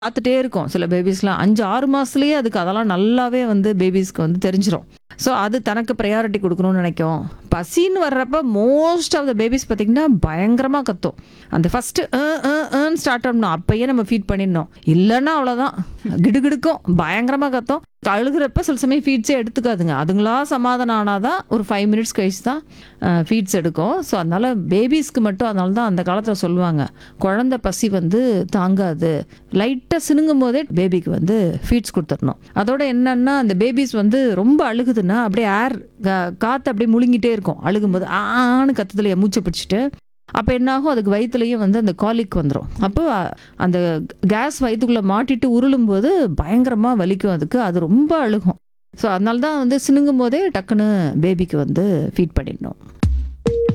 பார்த்துட்டே இருக்கோம் சில பேபிஸ்லாம் அஞ்சு ஆறு மாசத்துலயே அதுக்கு அதெல்லாம் நல்லாவே வந்து பேபிஸ்க்கு வந்து தெரிஞ்சிரும் ஸோ அது தனக்கு ப்ரையாரிட்டி கொடுக்கணும்னு நினைக்கும் பசின்னு வர்றப்ப மோஸ்ட் ஆஃப் த பேபிஸ் பார்த்தீங்கன்னா பயங்கரமாக கத்தும் அந்த ஃபஸ்ட்டு ஸ்டார்ட் பண்ணணும் அப்பயே நம்ம ஃபீட் பண்ணிடணும் இல்லைன்னா அவ்வளோதான் கிடுகிடுக்கும் பயங்கரமாக கத்தும் அழுகிறப்ப சில சமயம் ஃபீட்ஸே எடுத்துக்காதுங்க அதுங்களா சமாதானம் ஆனாதான் ஒரு ஃபைவ் மினிட்ஸ் கழிச்சு தான் ஃபீட்ஸ் எடுக்கும் ஸோ அதனால பேபிஸ்க்கு மட்டும் அதனால தான் அந்த காலத்தில் சொல்லுவாங்க குழந்தை பசி வந்து தாங்காது லைட்டாக சினுங்கும் போதே பேபிக்கு வந்து ஃபீட்ஸ் கொடுத்துடணும் அதோட என்னன்னா அந்த பேபிஸ் வந்து ரொம்ப அழுகுதுன்னா அப்படியே ஏர் காற்று அப்படியே முழுங்கிட்டே இருக்கும் அழுகும்போது ஆன்னு கத்துதுலையே மூச்சை பிடிச்சிட்டு அப்போ என்னாகும் அதுக்கு வயிற்றுலையும் வந்து அந்த காலிக் வந்துடும் அப்போ அ- அந்த கேஸ் வயிற்றுக்குள்ளே மாட்டிட்டு உருளும் போது பயங்கரமாக வலிக்கும் அதுக்கு அது ரொம்ப அழுகும் ஸோ அதனால தான் வந்து சினுங்கும் போதே டக்குன்னு பேபிக்கு வந்து ஃபீட் பண்ணிடணும்